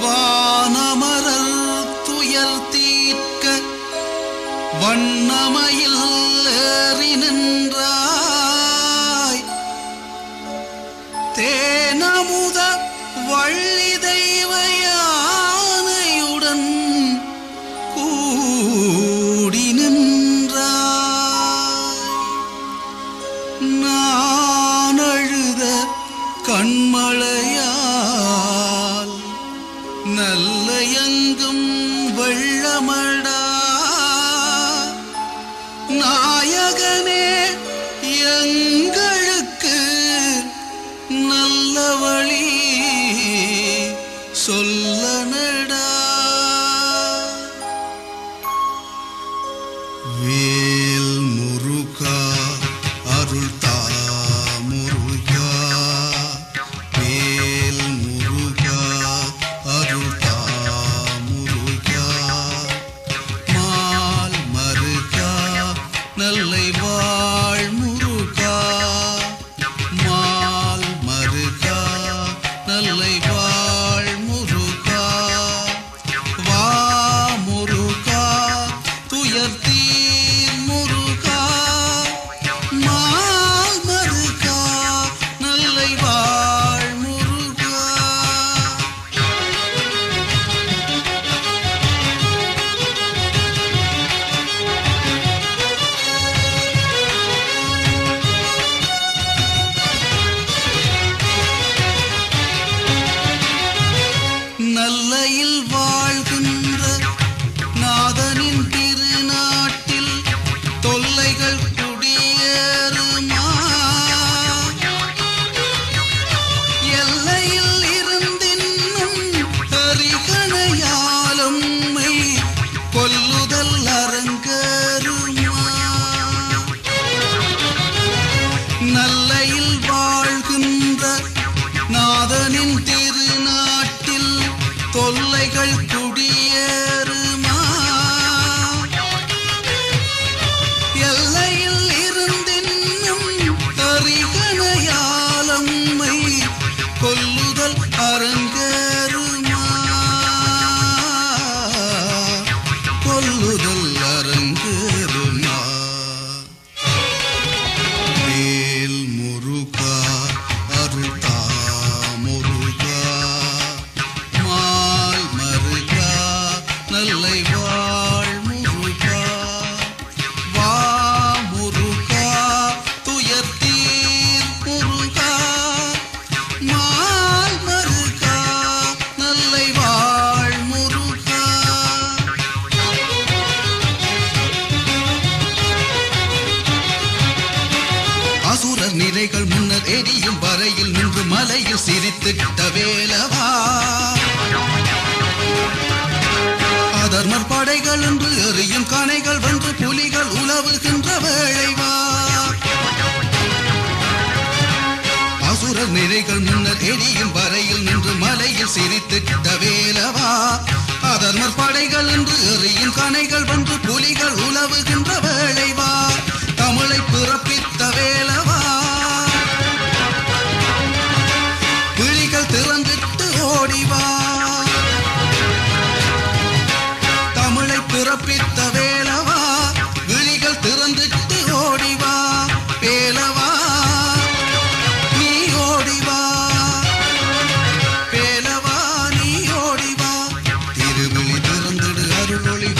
வானமரல் துயல் தீர்க்க வண்ணமயில் ஏறி நின்றாய் தேனமுத வள்ளி தெய்வ யானையுடன் கூடி நின்றாய் நான் அழுத கண்மழையால் நல்ல எங்கும் வெள்ளமடா நாயகனே எங்களுக்கு நல்ல வழி சொல்லனடா வேல் முருகா அருள் தா முருகா வேல் முருகா அருள் தா முருகா மால் மருகா நல்லை வாழ் முருகா மால் மருகா நல்லை வாழ் முருகா வா முருகா துயர் தீர் முருகா மால் மருகா நல்லை வாழ் முருகா நல்லையில் வாழ்கின்ற நாதனின் திருநாட்டில் தொல்லைகள் குடியேறுமா எல்லையில் இருந்தின்னும் அரிகணையாலும் கொல்லுதல் அரங்கேறுமா நல்லையில் வாழ்கின்ற நாதனின் திருநாட்டில் தொல்லைகள் குடியேறுமா எல்லையில் இருந்தின்னும் அரிகணையாலம்மை கொல்லுதல் அரங்கேறுமா கொல்லுதல் அரங்கேறுமா வேல் முருகா அருள் தா முருகா மால் மருகா நல்லை வாழ் முருகா வா முருகா துயர் தீர் முருகா மால் மருகா நல்லை வாழ் முருகா அசுரர் நிலைகள் முன்னர் எரியும் வரையில் நின்று மலையில் சிரித்திட்ட வேலவா அதர்மர் படைகள் என்று எரியும் கணைகள் வென்று புலிகள் உலவுகின்ற வேளைவா அசுரர் நிலைகள் முன்னர் எரியும் வரையில் நின்று மலையில் சிரித்திட்ட வேலவா அதர்மர் படைகள் என்று எரியும் கணைகள் வென்று புலிகள் உலவுகின்ற வேளைவா தமிழை பிறப்பித்த வேலவா விழிகள் திறந்திட்டு ஓடிவா தமிழை பிறப்பித்த வேலவா விழிகள் திறந்திட்டு ஓடிவா வேலவா நீ ஓடிவா வேலவா நீ ஓடிவா திருவிழி திறந்திடு அருளொளி